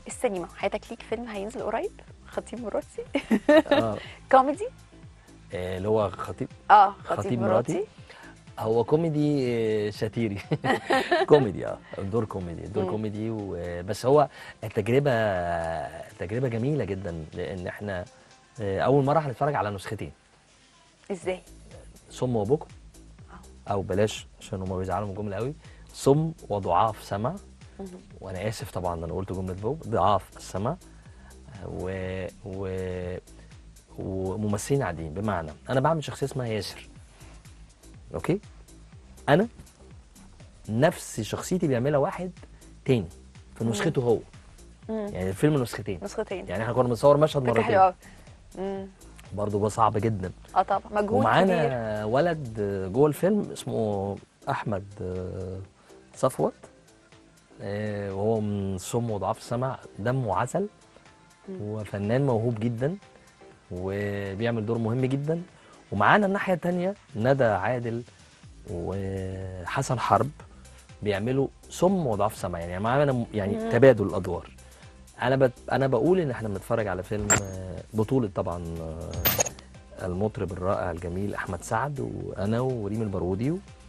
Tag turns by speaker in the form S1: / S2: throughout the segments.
S1: السينما حياتك ليك فيلم هينزل قريب خطيب مراتي
S2: اه
S1: كوميدي
S2: آه، اللي هو خطيب
S1: اه
S2: خطيب
S1: خطيب
S2: مراتي.
S1: مراتي
S2: هو كوميدي آه، شتيري كوميدي اه دور كوميدي دور
S1: مم.
S2: كوميدي و- بس هو التجربه تجربه جميله جدا لان احنا آه، اول مره هنتفرج على نسختين
S1: ازاي
S2: صم وبكم او بلاش عشان هما بيزعلوا من الجمله قوي صم وضعاف سمع
S1: مهم.
S2: وانا اسف طبعا انا قلت جمله بوب ضعاف السمع و... و... وممثلين عاديين بمعنى انا بعمل شخصيه اسمها ياسر اوكي انا نفس شخصيتي بيعملها واحد تاني في نسخته هو
S1: مم.
S2: يعني الفيلم نسختين
S1: نسختين
S2: يعني احنا كنا بنصور مشهد
S1: فكره حلوه
S2: مرتين
S1: قوي مم.
S2: برضه ده صعب جدا
S1: اه طبعا مجهود كبير
S2: ومعانا ولد جوه الفيلم اسمه احمد آه، صفوت آه، وهو من صم وضعاف السمع دمه عسل وفنان موهوب جدا وبيعمل دور مهم جدا ومعانا الناحيه الثانيه ندى عادل وحسن حرب بيعملوا صم وضعاف سمع يعني معانا يعني
S1: مم.
S2: تبادل الادوار انا بت... انا بقول ان احنا بنتفرج على فيلم آه، بطوله طبعا آه، المطرب الرائع الجميل احمد سعد وانا وريم البارودي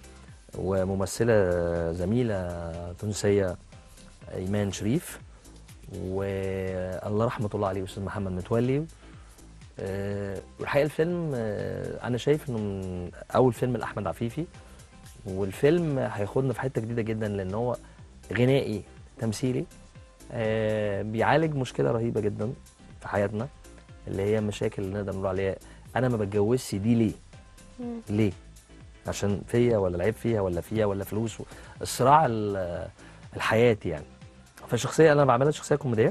S2: وممثله زميله تونسيه ايمان شريف والله رحمه الله عليه استاذ محمد متولي آه، والحقيقه الفيلم آه، انا شايف انه من اول فيلم لاحمد عفيفي والفيلم هياخدنا في حته جديده جدا لان هو غنائي تمثيلي آه، بيعالج مشكله رهيبه جدا في حياتنا اللي هي مشاكل اللي نقدر نقول عليها انا ما بتجوزش دي ليه؟
S1: مم.
S2: ليه؟ عشان فيا ولا العيب فيها ولا فيها ولا فلوس الصراع ال- الحياتي يعني فالشخصيه انا بعملها شخصيه كوميديه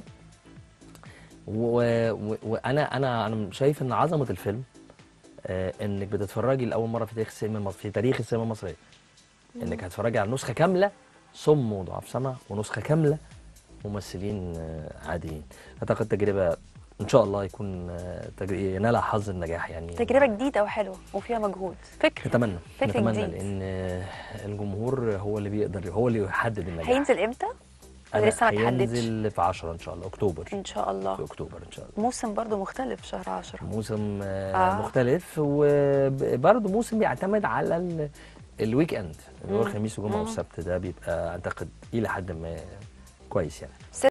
S2: و- و- وانا انا انا شايف ان عظمه الفيلم آه، انك بتتفرجي لاول مره في تاريخ السينما المصري في تاريخ السينما المصريه انك هتتفرجي على نسخه كامله صم وضعاف سمع ونسخه كامله ممثلين آه، عاديين اعتقد تجربه ان شاء الله يكون آه، تجر- ينالها حظ النجاح يعني
S1: تجربه جديده وحلوه وفيها مجهود فكر
S2: نتمنى
S1: فكر
S2: نتمنى
S1: جديد.
S2: لان الجمهور هو اللي بيقدر هو اللي يحدد النجاح
S1: هينزل امتى ولا
S2: أنا
S1: لسه ما اتحددش
S2: هينزل في 10 ان شاء الله اكتوبر
S1: ان شاء الله
S2: في اكتوبر ان شاء الله
S1: موسم برضو مختلف شهر 10
S2: موسم آه
S1: آه.
S2: مختلف وبرضه موسم بيعتمد على ال- الويك اند اللي هو
S1: مم.
S2: الخميس والجمعه
S1: مم.
S2: والسبت ده بيبقى اعتقد الى حد ما كويس يعني